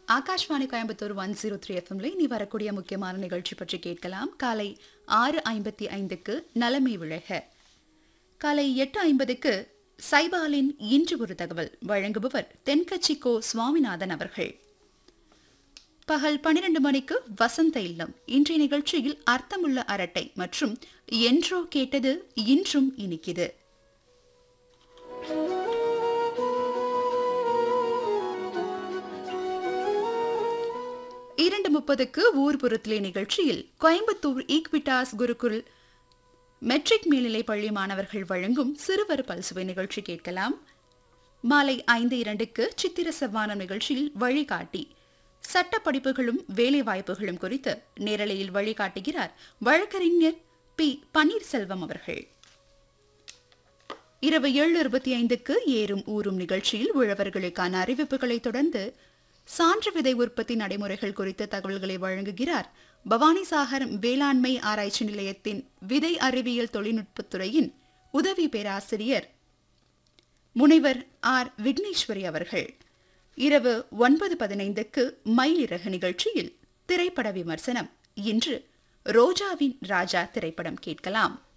Akashvani Coimbatore one zero three எஃப்எம்ல இனி வரக்கூடிய முக்கியமான நிகழ்ச்சி பற்றி கேட்கலாம் காலை ஆறு ஐம்பத்தி ஐந்துக்கு நலமை விழக காலை எட்டு ஐம்பதுக்கு சைபாலின் இன்று ஒரு தகவல் வழங்குபவர் தென்கட்சி கோ சுவாமிநாதன் அவர்கள் பகல் பன்னிரண்டு மணிக்கு வசந்த இல்லம் இன்றைய நிகழ்ச்சியில் அர்த்தமுள்ள அரட்டை மற்றும் என்றோ கேட்டது இன்றும் இனிக்குது இரண்டு முப்பதுக்கு ஊர்புறத்திலே நிகழ்ச்சியில் கோயம்புத்தூர் ஈக்விட்டாஸ் குருகுல் மெட்ரிக் மேல்நிலை பள்ளி மாணவர்கள் வழங்கும் சிறுவர் பல்சுவை நிகழ்ச்சி கேட்கலாம் மாலை ஐந்து இரண்டுக்கு சித்திர செவ்வானம் நிகழ்ச்சியில் வழிகாட்டி சட்ட படிப்புகளும் வேலை வாய்ப்புகளும் குறித்து நேரலையில் வழிகாட்டுகிறார் வழக்கறிஞர் பி பன்னீர்செல்வம் அவர்கள் இரவு ஏழு இருபத்தி ஐந்துக்கு ஏறும் ஊறும் நிகழ்ச்சியில் உழவர்களுக்கான அறிவிப்புகளை தொடர்ந்து சான்று விதை உற்பத்தி நடைமுறைகள் குறித்த தகவல்களை வழங்குகிறார் பவானிசாகர் வேளாண்மை ஆராய்ச்சி நிலையத்தின் விதை அறிவியல் தொழில்நுட்பத்துறையின் உதவி பேராசிரியர் முனைவர் ஆர் விக்னேஸ்வரி அவர்கள் இரவு ஒன்பது பதினைந்துக்கு மயிலிறகு நிகழ்ச்சியில் திரைப்பட விமர்சனம் இன்று ரோஜாவின் ராஜா திரைப்படம் கேட்கலாம்